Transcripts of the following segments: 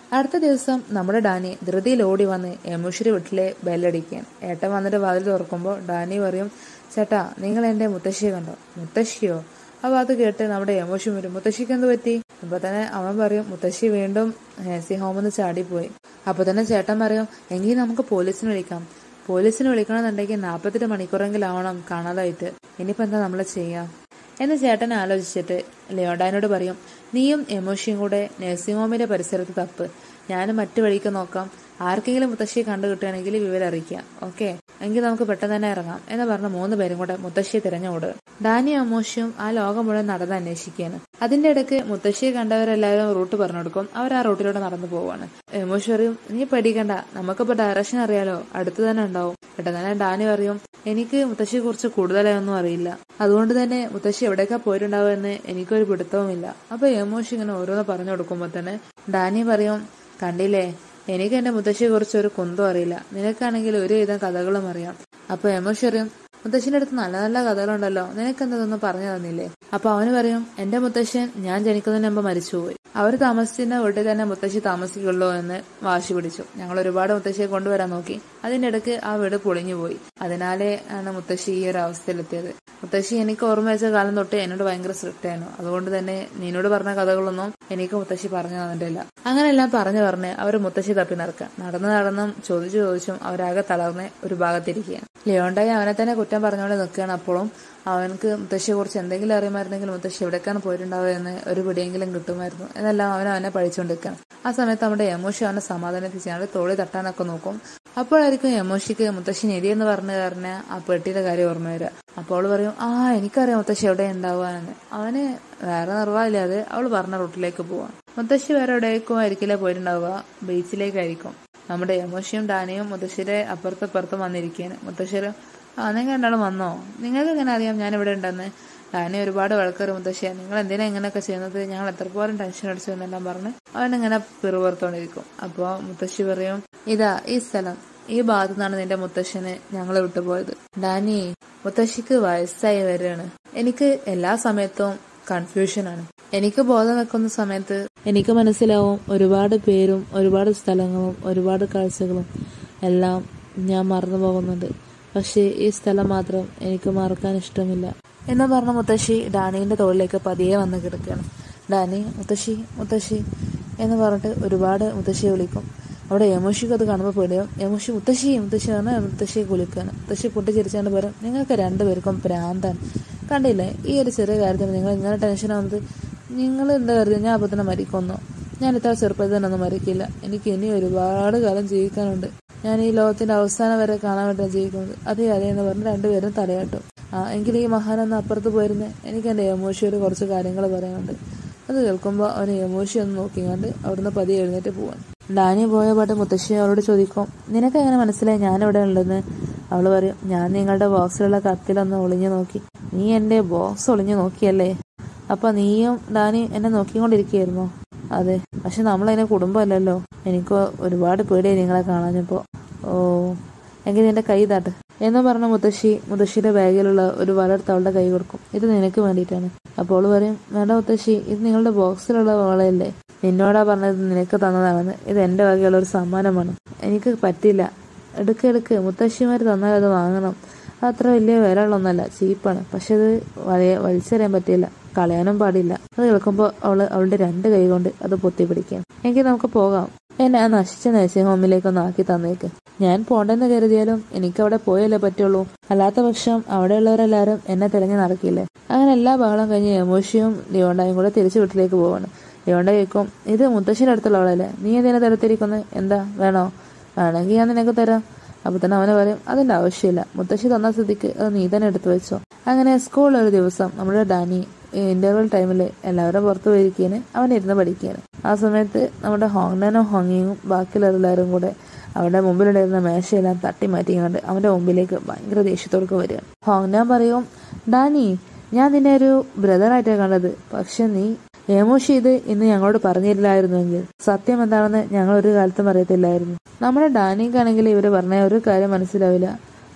അടുത്ത ദിവസം നമ്മുടെ ഡാനി ധൃതിയിൽ ഓടി വന്ന് യമുശ്രീ വീട്ടിലെ ബെല്ലടിക്കാൻ ഏട്ടൻ വന്നിട്ട് വാതിൽ തുറക്കുമ്പോൾ ഡാനി പറയും ചേട്ടാ നിങ്ങൾ എന്റെ മുത്തശ്ശിയെ കണ്ടോ മുത്തശ്ശിയോ അപ്പൊ അത് കേട്ട് നമ്മുടെ യമോഷി വരും മുത്തശ്ശിക്ക് എന്ത് പറ്റി അപ്പൊ തന്നെ അവൻ പറയും മുത്തശ്ശി വീണ്ടും നേഴ്സിംഗ് ഹോമിൽ നിന്ന് ചാടിപ്പോയി അപ്പൊ തന്നെ ചേട്ടൻ പറയും എങ്കിൽ നമുക്ക് പോലീസിനെ വിളിക്കാം പോലീസിനെ വിളിക്കണമെന്നുണ്ടെങ്കിൽ നാൽപ്പത്തെട്ട് മണിക്കൂറെങ്കിലും ആവണം കാണാതായിട്ട് ഇനിയിപ്പോ എന്താ നമ്മൾ ചെയ്യാം എന്ന് ചേട്ടൻ ആലോചിച്ചിട്ട് ലിയോഡാനോട് പറയും നീയും എമോഷിയും കൂടെ നഴ്സിംഗ് ഹോമിന്റെ പരിസരത്ത് തപ്പ് ഞാനും മറ്റു വഴിക്ക് നോക്കാം ആർക്കെങ്കിലും മുത്തശ്ശിയെ കണ്ടു കിട്ടുകയാണെങ്കിൽ വിവരം അറിയിക്കാം ഓക്കെ എങ്കിൽ നമുക്ക് പെട്ടെന്ന് തന്നെ ഇറങ്ങാം എന്ന് പറഞ്ഞ മൂന്ന് പേരും കൂടെ മുത്തശ്ശിയെ തിരഞ്ഞോടുക ഡാനിയും അമോഷിയും ആ ലോകം മുഴുവൻ നടന്ന് അന്വേഷിക്കുകയാണ് അതിന്റെ ഇടയ്ക്ക് മുത്തശ്ശിയെ കണ്ടവരെല്ലാവരും റൂട്ട് പറഞ്ഞു കൊടുക്കും അവർ ആ റൂട്ടിലൂടെ നടന്നു പോവാണ് എമോഷി പറയും നീ പേടിക്കണ്ട നമുക്കിപ്പോ ഡയറക്ഷൻ അറിയാലോ അടുത്ത് തന്നെ ഉണ്ടാവും പെട്ടെന്ന് തന്നെ ഡാനി പറയും എനിക്ക് മുത്തശ്ശിയെ കുറിച്ച് കൂടുതലായൊന്നും അറിയില്ല അതുകൊണ്ട് തന്നെ മുത്തശ്ശി എവിടേക്കാ പോയിട്ടുണ്ടാവുമെന്ന് എനിക്കൊരു പിടുത്തവുമില്ല അപ്പൊ എമോഷി ഇങ്ങനെ ഓരോന്ന് പറഞ്ഞു കൊടുക്കുമ്പോൾ തന്നെ ഡാനി പറയും കണ്ടില്ലേ എനിക്ക് എന്റെ മുത്തശ്ശിയെ കുറിച്ച് ഒരു കുന്തം അറിയില്ല നിനക്കാണെങ്കിൽ ഒരുവിധം കഥകളും അറിയാം അപ്പൊ എമോഷി അറിയും മുത്തശ്ശിന്റെ അടുത്ത് നല്ല നല്ല കഥകളുണ്ടല്ലോ നിനക്ക് എന്തൊന്നും പറഞ്ഞു തന്നില്ലേ അപ്പൊ അവന് പറയും എന്റെ മുത്തശ്ശൻ ഞാൻ ജനിക്കുന്നതിന് മുമ്പ് മരിച്ചുപോയി അവർ താമസിച്ചിരുന്ന വീട്ടിൽ തന്നെ മുത്തശ്ശി താമസിക്കുള്ളൂ എന്ന് വാശി പിടിച്ചു ഞങ്ങൾ ഒരുപാട് മുത്തശ്ശിയെ കൊണ്ടുവരാൻ നോക്കി അതിന്റെ ഇടയ്ക്ക് ആ വീട് പൊളിഞ്ഞു പോയി അതിനാലേ ആണ് മുത്തശ്ശി ഈ ഒരു അവസ്ഥയിലെത്തിയത് മുത്തശ്ശി എനിക്ക് ഓർമ്മ വെച്ച കാലം തൊട്ട് എന്നോട് ഭയങ്കര സ്ട്രിക്റ്റ് ആയിരുന്നു അതുകൊണ്ട് തന്നെ നിന്നോട് പറഞ്ഞ കഥകളൊന്നും എനിക്ക് മുത്തശ്ശി പറഞ്ഞു തന്നിട്ടില്ല അങ്ങനെയെല്ലാം പറഞ്ഞു പറഞ്ഞ് അവർ മുത്തശ്ശി തപ്പി നടക്കുക നടന്ന് നടന്നും ചോദിച്ചു ചോദിച്ചും അവരാകെ തളർന്ന് ഒരു ഭാഗത്തിരിക്കുകയാണ് ലിയോണ്ടായി അവനെ തന്നെ കുറ്റം പറഞ്ഞുകൊണ്ട് നിൽക്കുകയാണ് അപ്പോഴും അവനക്ക് മുത്തശ്ശിയെ കുറിച്ച് എന്തെങ്കിലും അറിയുമായിരുന്നെങ്കിൽ മുത്തശ്ശി എവിടേക്കാണ് പോയിട്ടുണ്ടാവുക എന്ന് ഒരു പിടിയെങ്കിലും കിട്ടുമായിരുന്നു എന്നെല്ലാം അവൻ അവനെ പഴിച്ചുകൊണ്ടിരിക്കണം ആ സമയത്ത് നമ്മുടെ യമോഷി അവനെ സമാധാനിപ്പിച്ചാണ് തോളി തട്ടാനൊക്കെ നോക്കും അപ്പോഴായിരിക്കും യമോഷിക്ക് മുത്തശ്ശി നിധി എന്ന് പറഞ്ഞു പറഞ്ഞ ആ പെട്ടിയുടെ കാര്യം ഓർമ്മ വരിക അപ്പോൾ അവള് പറയും ആ എനിക്കറിയാം മുത്തശ്ശി എവിടെ ഉണ്ടാവുകയെന്ന് അവന് വേറെ നിർവാഹമില്ലാതെ അവള് പറഞ്ഞ റൂട്ടിലേക്ക് പോവാം മുത്തശ്ശി വേറെ എവിടേക്കും ആയിരിക്കില്ല പോയിട്ടുണ്ടാവുക ബീച്ചിലേക്കായിരിക്കും നമ്മുടെ യമോഷിയും ഡാനിയും മുത്തശ്ശിയുടെ അപ്പുറത്തപ്പുറത്തും വന്നിരിക്കുകയാണ് മുത്തശ്ശിയുടെ ആ നിങ്ങൾ രണ്ടാളും വന്നോ നിങ്ങൾക്ക് എങ്ങനെ അറിയാം ഞാൻ ഇവിടെ ഉണ്ടെന്ന് ഡാനി ഒരുപാട് വഴക്കറി മുത്തശ്ശിയാ നിങ്ങൾ എന്തിനാ ഇങ്ങനെയൊക്കെ ചെയ്യുന്നത് ഞങ്ങൾ എത്രപോലും ടെൻഷൻ അടിച്ചു എന്നെല്ലാം പറഞ്ഞ് അവൻ ഇങ്ങനെ പിറുപുറത്തോണ്ടിരിക്കും അപ്പോൾ മുത്തശ്ശി പറയും ഇതാ ഈ സ്ഥലം ഈ ഭാഗത്തു നിന്നാണ് നിന്റെ മുത്തശ്ശന് ഞങ്ങൾ വിട്ടുപോയത് ഡാനി മുത്തശ്ശിക്ക് വയസ്സായി വരികയാണ് എനിക്ക് എല്ലാ സമയത്തും കൺഫ്യൂഷനാണ് എനിക്ക് ബോധം വെക്കുന്ന സമയത്ത് എനിക്ക് മനസ്സിലാവും ഒരുപാട് പേരും ഒരുപാട് സ്ഥലങ്ങളും ഒരുപാട് കാഴ്ചകളും എല്ലാം ഞാൻ മറന്നു പോകുന്നുണ്ട് പക്ഷേ ഈ സ്ഥലം മാത്രം എനിക്ക് മറക്കാൻ ഇഷ്ടമില്ല എന്ന് പറഞ്ഞ മുത്തശ്ശി ഡാനീന്റെ തോളിലേക്ക് പതിയെ വന്ന് കിടക്കുകയാണ് ഡാനി മുത്തശ്ശി മുത്തശ്ശി എന്ന് പറഞ്ഞിട്ട് ഒരുപാട് മുത്തശ്ശിയെ വിളിക്കും അവിടെ യമോഷിക്ക് അത് കാണുമ്പോൾ പേടിയും യമോഷി മുത്തശ്ശി മുത്തശ്ശി പറഞ്ഞാൽ മുത്തശ്ശിയെ കുളിക്കുകയാണ് മുത്തശ്ശി പൊട്ടി ചിരിച്ചാണ്ട് പറയും നിങ്ങൾക്ക് രണ്ടുപേർക്കും പ്രാന്താണ് കണ്ടില്ലേ ഈ ഒരു ചെറിയ കാര്യത്തിന് നിങ്ങൾ ഇങ്ങനെ ടെൻഷൻ ആവുന്നത് നിങ്ങൾ എന്താ കരുതി ഞാൻ അപ്പോൾ തന്നെ മരിക്കുന്നു ഞാൻ ഇത്ര ചെറുപ്പത്തിൽ തന്നെ ഒന്നും മരിക്കില്ല എനിക്ക് ഇനി ഒരുപാട് കാലം ജീവിക്കാനുണ്ട് ഞാൻ ഈ ലോകത്തിന്റെ അവസാനം വരെ കാണാൻ വേണ്ടിയാണ് ജീവിക്കുന്നത് അതേ അതേ എന്ന് പറഞ്ഞ് രണ്ടുപേരും തലയാട്ടും ആ എങ്കിൽ ഈ മഹാനൊന്ന് അപ്പുറത്ത് പോയിരുന്നേ എനിക്ക് എൻ്റെ യമോഷിയോട് കുറച്ച് കാര്യങ്ങൾ പറയാനുണ്ട് അത് കേൾക്കുമ്പോൾ അവന് യമോഷി ഒന്ന് നോക്കിക്കാണ്ട് അവിടുന്ന് പതിയെ എഴുന്നേറ്റ് പോവാൻ ഡാനി പോയ പാട്ട് മുത്തശ്ശി അവളോട് ചോദിക്കും നിനക്ക് എങ്ങനെ മനസ്സിലായി ഞാൻ ഇവിടെ ഉണ്ടെന്ന് അവൾ പറയും ഞാൻ നിങ്ങളുടെ ബോക്സിലുള്ള കത്തിലൊന്ന് ഒളിഞ്ഞു നോക്കി നീ എൻ്റെ ബോക്സ് ഒളിഞ്ഞു നോക്കിയല്ലേ അപ്പൊ നീയും ഡാനി എന്നെ നോക്കിക്കൊണ്ടിരിക്കുകയായിരുന്നോ അതെ പക്ഷെ നമ്മളതിനെ കുടുംബമല്ലല്ലോ എനിക്ക് ഒരുപാട് പേടിയായി നിങ്ങളെ കാണാഞ്ഞപ്പോ ഓ എങ്കിൽ നിന്റെ കൈ താട്ട് എന്ന് പറഞ്ഞ മുത്തശ്ശി മുത്തശ്ശിയുടെ ബാഗിലുള്ള ഒരു വളർത്ത് അവളുടെ കൈ കൊടുക്കും ഇത് നിനക്ക് വേണ്ടിയിട്ടാണ് അപ്പോൾ അവള് പറയും വേണ്ട മുത്തശ്ശി ഇത് നിങ്ങളുടെ ബോക്സിലുള്ള വളയല്ലേ നിന്നോടാ പറഞ്ഞത് നിനക്ക് തന്നതാണെന്ന് ഇത് എന്റെ വകയുള്ള ഒരു സമ്മാനമാണ് എനിക്ക് പറ്റില്ല എടുക്ക് എടുക്ക് മുത്തശ്ശിമാർ തന്നാൽ അത് വാങ്ങണം അത് അത്ര വലിയ വിലയുള്ളൊന്നല്ല ചീപ്പാണ് പക്ഷെ അത് വലിയ വലിച്ചെറിയാൻ പറ്റില്ല കളയാനും പാടില്ല അത് കേൾക്കുമ്പോൾ അവള് അവളുടെ രണ്ട് കൈ കൊണ്ട് അത് പൊത്തി പിടിക്കാം എങ്കിൽ നമുക്ക് പോകാം എന്നെ ആ നശിച്ച നഴ്സിംഗ് ഹോമിലേക്കൊന്ന് ആക്കി തന്നേക്ക് ഞാൻ പോണ്ടെന്ന് കരുതിയാലും എനിക്ക് അവിടെ പോയല്ലേ പറ്റുള്ളൂ അല്ലാത്ത പക്ഷം അവിടെയുള്ളവരെല്ലാരും എന്നെ തിരഞ്ഞു നടക്കില്ലേ അങ്ങനെ എല്ലാ ബഹളം കഴിഞ്ഞ് യമോഷിയും ലിയോണ്ടായും കൂടെ തിരിച്ചു വീട്ടിലേക്ക് പോവാണ് ലിയോണ്ട കേൾക്കും ഇത് മുത്തശ്ശിയുടെ അടുത്തുള്ളവളല്ലേ നീ എന്തിനാ തരത്തിരിക്കുന്നത് എന്താ വേണോ വേണമെങ്കിൽ ഞാൻ നിനക്ക് തരാം അപ്പൊ തന്നെ അവന് പറയും അതിന്റെ ആവശ്യമില്ല മുത്തശ്ശി തന്ന സ്ഥിതിക്ക് അത് നീ തന്നെ എടുത്തു വെച്ചോ അങ്ങനെ സ്കൂളിൽ ഒരു ദിവസം നമ്മുടെ ഡാനി ഇന്റർവെൽ ടൈമിൽ എല്ലാവരും പുറത്തു പോയിരിക്കാന് അവൻ ഇരുന്ന് പഠിക്കുകയാണ് ആ സമയത്ത് നമ്മുടെ ഹോങ്നനും ഹോങ്ങിയും ബാക്കിയുള്ളവരെല്ലാവരും കൂടെ അവരുടെ മുമ്പിലുണ്ടായിരുന്ന മേശയെല്ലാം തട്ടി മാറ്റിക്കൊണ്ട് അവന്റെ മുമ്പിലേക്ക് ഭയങ്കര ദേഷ്യത്തോടൊക്കെ വരികയാണ് ഹോങ്നാൻ പറയും ഡാനി ഞാൻ നിന്നെ ഒരു ബ്രദറായിട്ടാണ് കണ്ടത് പക്ഷെ നീ ഏമോഷി ഇത് ഇന്ന് ഞങ്ങളോട് പറഞ്ഞില്ലായിരുന്നുവെങ്കിൽ സത്യം എന്താണെന്ന് ഞങ്ങൾ ഒരു കാലത്തും അറിയത്തില്ലായിരുന്നു നമ്മുടെ ഡാനിക്കാണെങ്കിൽ ഇവര് പറഞ്ഞ ഒരു കാര്യം മനസ്സിലാവില്ല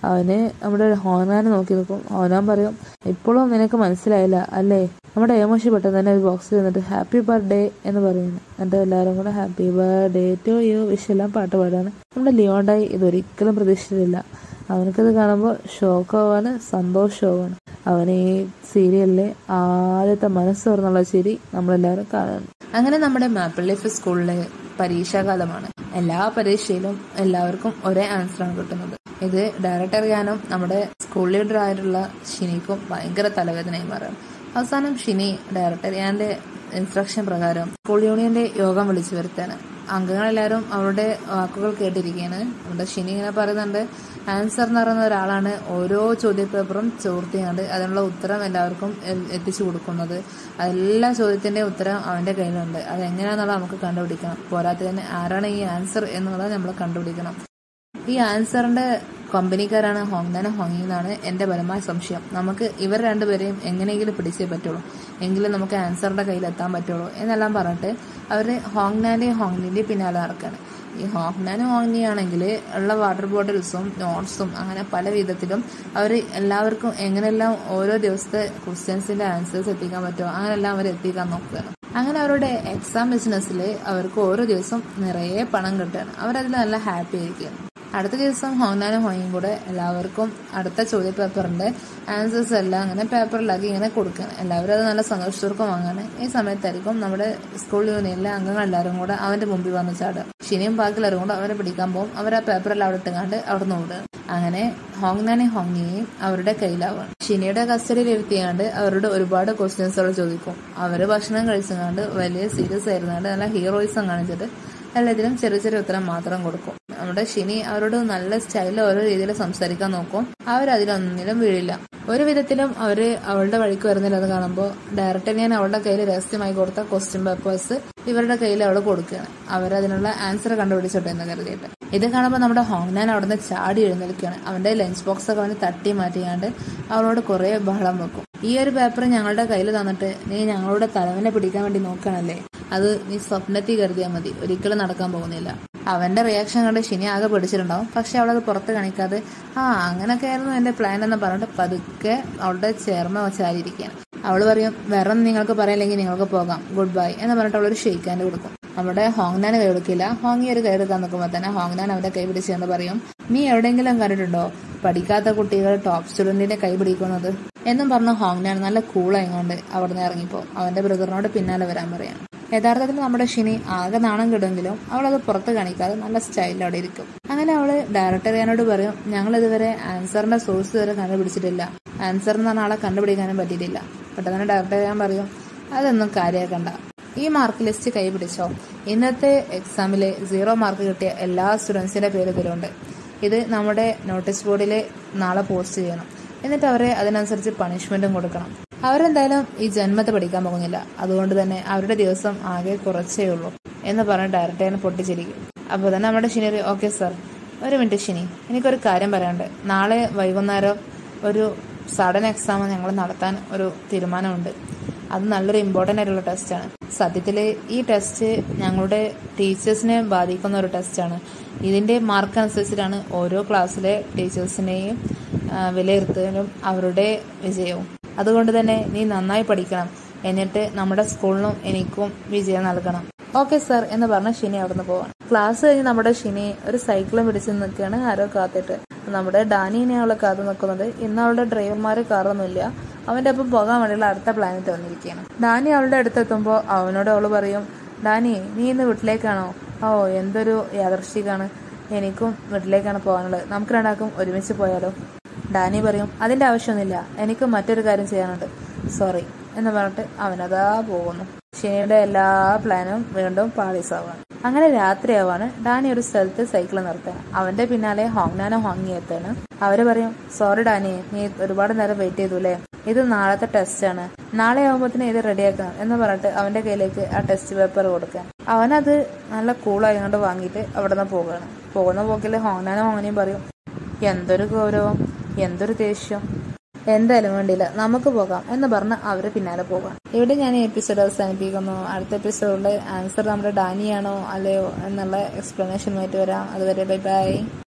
അവന് നമ്മുടെ ഹോനാനെ നോക്കി നിൽക്കും ഹോനാൻ പറയും ഇപ്പോഴും നിനക്ക് മനസ്സിലായില്ല അല്ലേ നമ്മുടെ ഏമോഷി പെട്ടെന്ന് തന്നെ ഒരു ബോക്സിൽ നിന്നിട്ട് ഹാപ്പി ബർത്ത്ഡേ എന്ന് പറയുന്നു എന്നിട്ട് എല്ലാവരും കൂടെ ഹാപ്പി ബർത്ത്ഡേ ടു യു വിഷെല്ലാം പാട്ട് പാടാണ് നമ്മുടെ ലിയോണ്ടായി ഇതൊരിക്കലും പ്രതീക്ഷിച്ചിട്ടില്ല അവനക്കത് കാണുമ്പോൾ ഷോക്കാവാണ് സന്തോഷവുമാണ് അവൻ ഈ സീരിയലിലെ ആദ്യത്തെ മനസ്സ് തുറന്നുള്ള ചിരി നമ്മളെല്ലാവരും കാണുന്നു അങ്ങനെ നമ്മുടെ മാപ്പിൾ ലൈഫ് സ്കൂളിലെ പരീക്ഷാകാലമാണ് എല്ലാ പരീക്ഷയിലും എല്ലാവർക്കും ഒരേ ആൻസറാണ് കിട്ടുന്നത് ഇത് ഡയറക്റ്റ് അറിയാനും നമ്മുടെ സ്കൂൾ ലീഡർ ആയിട്ടുള്ള ഷിനിക്കും ഭയങ്കര തലവേദനയായി മാറും അവസാനം ഷിനി ഡയറക്ടർ അറിയാന്റെ ഇൻസ്ട്രക്ഷൻ പ്രകാരം സ്കൂൾ യൂണിയന്റെ യോഗം വിളിച്ചു വരുത്താണ് അംഗങ്ങളെല്ലാവരും അവരുടെ വാക്കുകൾ കേട്ടിരിക്കുകയാണ് നമ്മുടെ ഷിനി ഇങ്ങനെ പറയുന്നുണ്ട് ആൻസർ എന്ന് പറയുന്ന ഒരാളാണ് ഓരോ ചോദ്യപേപ്പറും ചോർത്തിയാണ്ട് അതിനുള്ള ഉത്തരം എല്ലാവർക്കും എ- എത്തിച്ചു കൊടുക്കുന്നത് എല്ലാ ചോദ്യത്തിന്റെ ഉത്തരം അവന്റെ കയ്യിലുണ്ട് അത് എങ്ങനെയാണെന്നുള്ളത് നമുക്ക് കണ്ടുപിടിക്കണം പോരാത്തതിന് ആരാണ് ഈ ആൻസർ എന്നുള്ളത് നമ്മൾ കണ്ടുപിടിക്കണം ഈ ആൻസറിന്റെ കമ്പനിക്കാരാണ് ഹോങ്നാനും ഹോങ്ങി എന്നാണ് എന്റെ പരമായ സംശയം നമുക്ക് ഇവർ രണ്ടുപേരെയും എങ്ങനെയെങ്കിലും പിടിച്ചേ പറ്റുള്ളൂ എങ്കിലും നമുക്ക് ആൻസറിന്റെ കയ്യിൽ എത്താൻ പറ്റുള്ളൂ എന്നെല്ലാം പറഞ്ഞിട്ട് അവര് ഹോങ്നാന്റെയും ഹോങ്നിന്റെയും പിന്നാലെ നടക്കാണ് ഈ ഹോങ്നാനും ഹോങ്നി ആണെങ്കിൽ ഉള്ള വാട്ടർ ബോട്ടിൽസും നോട്ട്സും അങ്ങനെ പല വിധത്തിലും അവർ എല്ലാവർക്കും എങ്ങനെയെല്ലാം ഓരോ ദിവസത്തെ ക്വസ്റ്റ്യൻസിന്റെ ആൻസേഴ്സ് എത്തിക്കാൻ പറ്റുമോ അങ്ങനെല്ലാം അവർ എത്തിക്കാൻ നോക്കുകയാണ് അങ്ങനെ അവരുടെ എക്സാം ബിസിനസ്സിൽ അവർക്ക് ഓരോ ദിവസം നിറയെ പണം കിട്ടുകയാണ് അവരതിൽ നല്ല ഹാപ്പി ആയിരിക്കുകയാണ് അടുത്ത ദിവസം ഹോങ്നാനും ഹോയും കൂടെ എല്ലാവർക്കും അടുത്ത ചോദ്യ പേപ്പറിന്റെ ആൻസേഴ്സ് എല്ലാം അങ്ങനെ പേപ്പറിലാക്കി ഇങ്ങനെ കൊടുക്കുകയാണ് എല്ലാവരും അത് നല്ല സന്തോഷത്തോടെ വാങ്ങാണ് ഈ സമയത്തായിരിക്കും നമ്മുടെ സ്കൂൾ യൂണിയനിലെ അംഗങ്ങൾ എല്ലാവരും കൂടെ അവന്റെ മുമ്പിൽ വന്ന് ചാടുക ഷിനിയും ബാക്കിയുള്ളവരും കൂടെ അവരെ പിടിക്കാൻ പോകും അവർ ആ പേപ്പറെല്ലാം അവിടെ ഇട്ടുകൊണ്ട് അവിടെ നിന്ന് ഓടുക അങ്ങനെ ഹോങ്നാനെ ഹോങ്ങിയെയും അവരുടെ കയ്യിലാവാണ് ഷിനിയുടെ കസ്റ്റഡിയിൽ ഇരുത്തിയാണ്ട് അവരോട് ഒരുപാട് ക്വസ്റ്റ്യൻസുകൾ ചോദിക്കും അവര് ഭക്ഷണം കഴിച്ചങ്ങാണ്ട് വലിയ സീരിയസ് ആയിരുന്നാണ്ട് നല്ല ഹീറോയിസം കാണിച്ചിട്ട് എല്ലാത്തിനും ചെറിയ ചെറിയ ഉത്തരം മാത്രം കൊടുക്കും നമ്മുടെ ഷിനി അവരോട് നല്ല സ്റ്റൈലിൽ ഓരോ രീതിയിൽ സംസാരിക്കാൻ നോക്കും അവരതിലൊന്നിലും വീഴില്ല ഒരു വിധത്തിലും അവര് അവളുടെ വഴിക്ക് വരുന്നില്ല എന്ന് കാണുമ്പോൾ ഡയറക്ടർ ഞാൻ അവളുടെ കയ്യിൽ രഹസ്യമായി കൊടുത്ത ക്വസ്റ്റ്യൻ പേപ്പേഴ്സ് ഇവരുടെ കയ്യിൽ അവൾ കൊടുക്കുകയാണ് അവരതിനുള്ള ആൻസർ കണ്ടുപിടിച്ചോട്ടെ എന്ന് കരുതിയിട്ട് ഇത് കാണുമ്പോൾ നമ്മുടെ ഹോങ്നാൻ അവിടുന്ന് ചാടി എഴുന്നേൽക്കുകയാണ് അവന്റെ ലഞ്ച് ബോക്സ് ഒക്കെ അവന് തട്ടി മാറ്റിയാണ്ട് അവളോട് കുറെ ബഹളം വെക്കും ഈ ഒരു പേപ്പർ ഞങ്ങളുടെ കയ്യിൽ തന്നിട്ട് നീ ഞങ്ങളുടെ തലവനെ പിടിക്കാൻ വേണ്ടി നോക്കണല്ലേ അത് നീ സ്വപ്നത്തിൽ കരുതിയാൽ മതി ഒരിക്കലും നടക്കാൻ പോകുന്നില്ല അവന്റെ റിയാക്ഷൻ കണ്ട് ഷിനി ആകെ പിടിച്ചിട്ടുണ്ടാവും പക്ഷെ അവളത് പുറത്ത് കാണിക്കാതെ ആ അങ്ങനൊക്കെ ആയിരുന്നു എന്റെ പ്ലാൻ എന്ന് പറഞ്ഞിട്ട് പതുക്കെ അവളുടെ ചേർമ വെച്ചായിരിക്കുകയാണ് അവള് പറയും വേറെ നിങ്ങൾക്ക് പറയില്ലെങ്കിൽ നിങ്ങൾക്ക് പോകാം ഗുഡ് ബൈ എന്ന് പറഞ്ഞിട്ട് അവളൊരു ഷെയ്ക്ക് ഹാൻഡ് കൊടുക്കും നമ്മുടെ ഹോങ്നാൻ കൈ കൊടുക്കില്ല ഹോങ്ങി ഒരു കൈ എടുക്കാൻ നോക്കുമ്പോൾ തന്നെ ഹോങ്നാൻ അവന്റെ കൈ പിടിച്ചെന്ന് പറയും നീ എവിടെയെങ്കിലും കണ്ടിട്ടുണ്ടോ പഠിക്കാത്ത കുട്ടികൾ ടോപ്പ് സ്റ്റുഡന്റിന്റെ കൈ പിടിക്കുന്നത് എന്നും പറഞ്ഞ് ഹോങ്നാൻ നല്ല കൂളായിക്കൊണ്ട് അവിടുന്ന് ഇറങ്ങിപ്പോ അവന്റെ ബ്രദറിനോട് പിന്നാലെ വരാൻ പറയാം യഥാർത്ഥത്തിൽ നമ്മുടെ ഷിനി ആകെ നാണം കിടുമെങ്കിലും അവൾ അത് പുറത്ത് കാണിക്കാതെ നല്ല സ്റ്റൈലിൽ അവിടെ ഇരിക്കും അങ്ങനെ അവള് ഡയറക്ടർ ചെയ്യാനോട് പറയും ഞങ്ങൾ ഇതുവരെ ആൻസറിന്റെ സോഴ്സ് ഇതുവരെ കണ്ടുപിടിച്ചിട്ടില്ല ആൻസർ എന്ന് പറഞ്ഞ ആളെ കണ്ടുപിടിക്കാനും പറ്റിയിട്ടില്ല പെട്ടെന്ന് ഡയറക്ടർ ചെയ്യാൻ പറയും അതൊന്നും കാര്യമാക്കണ്ട ഈ മാർക്ക് ലിസ്റ്റ് കൈ പിടിച്ചോ ഇന്നത്തെ എക്സാമിലെ സീറോ മാർക്ക് കിട്ടിയ എല്ലാ സ്റ്റുഡൻസിന്റെ പേര് ഇതിലുണ്ട് ഇത് നമ്മുടെ നോട്ടീസ് ബോർഡിൽ നാളെ പോസ്റ്റ് ചെയ്യണം എന്നിട്ട് അവരെ അതിനനുസരിച്ച് പണിഷ്മെന്റും കൊടുക്കണം അവരെന്തായാലും ഈ ജന്മത്തെ പഠിക്കാൻ പോകുന്നില്ല അതുകൊണ്ട് തന്നെ അവരുടെ ദിവസം ആകെ കുറച്ചേ ഉള്ളൂ എന്ന് പറഞ്ഞ് ഡയറക്ടറിനെ പൊട്ടിച്ചിരിക്കും അപ്പോൾ തന്നെ നമ്മുടെ ഷിനി ഓക്കെ സർ ഒരു മിനിറ്റ് ഷിനി എനിക്കൊരു കാര്യം പറയാനുണ്ട് നാളെ വൈകുന്നേരം ഒരു സഡൻ എക്സാം ഞങ്ങൾ നടത്താൻ ഒരു തീരുമാനമുണ്ട് അത് നല്ലൊരു ഇമ്പോർട്ടൻ്റ് ആയിട്ടുള്ള ടെസ്റ്റാണ് സത്യത്തിൽ ഈ ടെസ്റ്റ് ഞങ്ങളുടെ ടീച്ചേഴ്സിനെ ബാധിക്കുന്ന ഒരു ടെസ്റ്റാണ് ഇതിൻ്റെ മാർക്ക് അനുസരിച്ചിട്ടാണ് ഓരോ ക്ലാസ്സിലെ ടീച്ചേഴ്സിനെയും ആ, വിലയിരുത്തലും അവരുടെ വിജയവും അതുകൊണ്ട് തന്നെ നീ നന്നായി പഠിക്കണം എന്നിട്ട് നമ്മുടെ സ്കൂളിനും എനിക്കും വിജയം നൽകണം ഓക്കെ സർ എന്ന് പറഞ്ഞ ഷിനി അവിടുന്ന് പോവാണ് ക്ലാസ് കഴിഞ്ഞ് നമ്മുടെ ഷിനി ഒരു സൈക്കിളും പിടിച്ച് നിൽക്കുകയാണ് ആരോ കാത്തിട്ട് നമ്മുടെ ഡാനിനെ അവളെ കാത്തു നിൽക്കുന്നത് ഇന്ന് അവളുടെ ഡ്രൈവർമാര് കാറൊന്നുമില്ല അവന്റെ ഒപ്പം പോകാൻ വേണ്ടിയുള്ള അടുത്ത പ്ലാനറ്റ് വന്നിരിക്കുകയാണ് ഡാനി അവളുടെ അടുത്തെത്തുമ്പോൾ അവനോട് അവള് പറയും ഡാനി നീ ഇന്ന് വീട്ടിലേക്കാണോ ഓ എന്തൊരു യാദർശികാണ് എനിക്കും വീട്ടിലേക്കാണ് പോകാനുള്ളത് നമുക്ക് രണ്ടാക്കും ഒരുമിച്ച് പോയാലോ ഡാനി പറയും അതിന്റെ ആവശ്യമൊന്നുമില്ല എനിക്ക് മറ്റൊരു കാര്യം ചെയ്യാനുണ്ട് സോറി എന്ന് പറഞ്ഞിട്ട് അവനതാ പോകുന്നു ഷിനിയുടെ എല്ലാ പ്ലാനും വീണ്ടും പാളീസാവാണ് അങ്ങനെ രാത്രിയാവാണ് ഡാനി ഒരു സ്ഥലത്ത് സൈക്കിൾ നിർത്താൻ അവന്റെ പിന്നാലെ ഹോങ്നാനോ ഹോങ്ങി എത്താണ് അവര് പറയും സോറി ഡാനി നീ ഒരുപാട് നേരം വെയിറ്റ് ചെയ്തു അല്ലേ ഇത് നാളത്തെ ടെസ്റ്റ് ആണ് നാളെ ആകുമ്പോഴത്തേന് ഇത് റെഡിയാക്കണം എന്ന് പറഞ്ഞിട്ട് അവന്റെ കയ്യിലേക്ക് ആ ടെസ്റ്റ് പേപ്പർ കൊടുക്കാൻ അവനത് നല്ല കൂളായി കൊണ്ട് വാങ്ങിയിട്ട് അവിടെ നിന്ന് പോകുകയാണ് പോകുന്ന പോക്കിൽ ഹോങ്നാനോ ഹോങ്ങനെയും പറയും എന്തൊരു ഗൗരവം എന്തൊരു ദേഷ്യം എന്തായാലും വേണ്ടിയില്ല നമുക്ക് പോകാം എന്ന് പറഞ്ഞ് അവര് പിന്നാലെ പോകാം ഇവിടെ ഞാൻ ഈ എപ്പിസോഡ് അവസാനിപ്പിക്കുന്നു അടുത്ത എപ്പിസോഡിലെ ആൻസർ നമ്മുടെ ഡാനിയാണോ അല്ലയോ എന്നുള്ള എക്സ്പ്ലനേഷനുമായിട്ട് വരാം അതുവരെ ബൈ ബൈ